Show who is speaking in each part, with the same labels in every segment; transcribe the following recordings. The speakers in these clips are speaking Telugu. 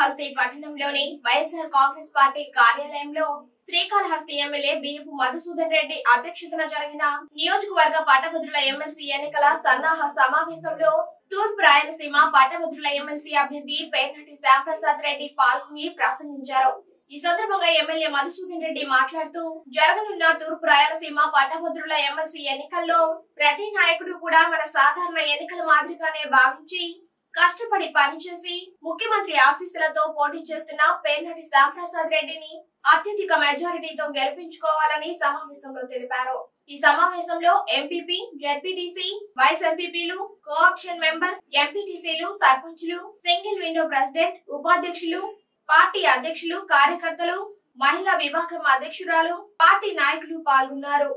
Speaker 1: శ్రీకాళహస్తి పట్టణంలోని వైఎస్ఆర్ కాంగ్రెస్ పార్టీ కార్యాలయంలో శ్రీకాళహస్తి ఎమ్మెల్యే బియ్యపు మధుసూదన్ రెడ్డి అధ్యక్షతన జరిగిన నియోజకవర్గ పట్టభద్రుల ఎమ్మెల్సీ ఎన్నికల సన్నాహ సమావేశంలో తూర్పు రాయలసీమ పట్టభద్రుల ఎమ్మెల్సీ అభ్యర్థి పేర్నటి శ్యాంప్రసాద్ రెడ్డి పాల్గొని ప్రసంగించారు ఈ సందర్భంగా ఎమ్మెల్యే మధుసూదన్ రెడ్డి మాట్లాడుతూ జరగనున్న తూర్పు రాయలసీమ పట్టభద్రుల ఎమ్మెల్సీ ఎన్నికల్లో ప్రతి నాయకుడు కూడా మన సాధారణ ఎన్నికల మాదిరిగానే భావించి కష్టపడి పనిచేసి ముఖ్యమంత్రి ఆశీస్సులతో పోటీ చేస్తున్న పేర్నటి శ్యాంప్రసాద్ రెడ్డిని అత్యధిక మెజారిటీతో గెలిపించుకోవాలని సమావేశంలో తెలిపారు ఈ సమావేశంలో ఎంపీపీ జెడ్పీటీసీ వైస్ ఎంపీపీలు కోఆప్షన్ మెంబర్ ఎంపీటీసీలు సర్పంచులు సింగిల్ విండో ప్రెసిడెంట్ ఉపాధ్యక్షులు పార్టీ అధ్యక్షులు కార్యకర్తలు మహిళా విభాగం అధ్యక్షురాలు పార్టీ నాయకులు పాల్గొన్నారు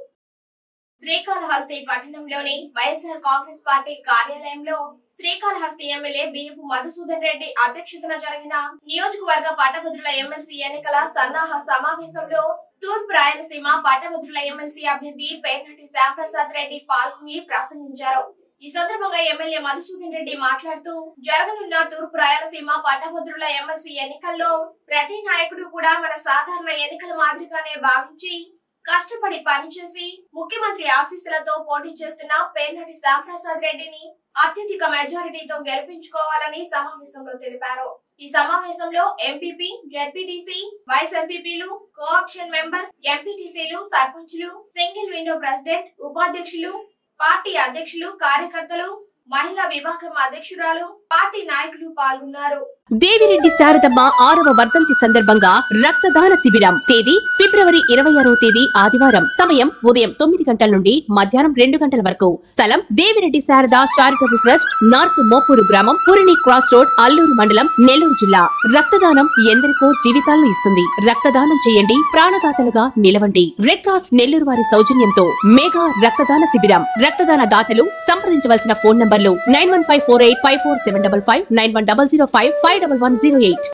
Speaker 1: శ్రీకాళహస్తి పట్టణంలోని వైఎస్ఆర్ కాంగ్రెస్ పార్టీ కార్యాలయంలో శ్రీకాళహస్తి ఎమ్మెల్యే బియ్యపు మధుసూదన్ రెడ్డి అధ్యక్షతన జరిగిన నియోజకవర్గ పట్టభద్రుల ఎమ్మెల్సీ ఎన్నికల సన్నాహ సమావేశంలో తూర్పు రాయలసీమ పట్టభద్రుల ఎమ్మెల్సీ అభ్యర్థి పేర్నటి శ్యాంప్రసాద్ రెడ్డి పాల్గొని ప్రసంగించారు ఈ సందర్భంగా ఎమ్మెల్యే మధుసూదన్ రెడ్డి మాట్లాడుతూ జరగనున్న తూర్పు రాయలసీమ పట్టభద్రుల ఎమ్మెల్సీ ఎన్నికల్లో ప్రతి నాయకుడు కూడా మన సాధారణ ఎన్నికల మాదిరిగానే భావించి కష్టపడి పనిచేసి ముఖ్యమంత్రి ఆశీస్సులతో పోటీ చేస్తున్న పేర్నటి శ్యాంప్రసాద్ రెడ్డిని అత్యధిక మెజారిటీతో గెలిపించుకోవాలని సమావేశంలో తెలిపారు ఈ సమావేశంలో ఎంపీపీ జెడ్పీటీసీ వైస్ ఎంపీపీలు కోఆప్షన్ మెంబర్ ఎంపీటీసీలు సర్పంచులు సింగిల్ విండో ప్రెసిడెంట్ ఉపాధ్యక్షులు పార్టీ అధ్యక్షులు కార్యకర్తలు మహిళా విభాగం అధ్యక్షురాలు పార్టీ నాయకులు పాల్గొన్నారు
Speaker 2: దేవిరెడ్డి శారదమ్మ ఆరవ వర్ధంతి సందర్భంగా రక్తదాన శిబిరం తేదీ ఫిబ్రవరి ఇరవై ఆరో తేదీ ఆదివారం సమయం ఉదయం తొమ్మిది గంటల నుండి మధ్యాహ్నం రెండు గంటల వరకు స్థలం Devireddy Sharada charitable trust north Mopuru గ్రామం పురిణి క్రాస్ రోడ్ అల్లూరు మండలం నెల్లూరు జిల్లా రక్తదానం ఎందరికో జీవితాలను ఇస్తుంది రక్తదానం చేయండి ప్రాణదాతలుగా నిలవండి రెడ్ క్రాస్ నెల్లూరు వారి సౌజన్యంతో మెగా రక్తదాన శిబిరం రక్తదాన దాతలు సంప్రదించవలసిన ఫోన్ నంబర్లు nine one five four eight five four seven double five nine one double zero five five double one zero eight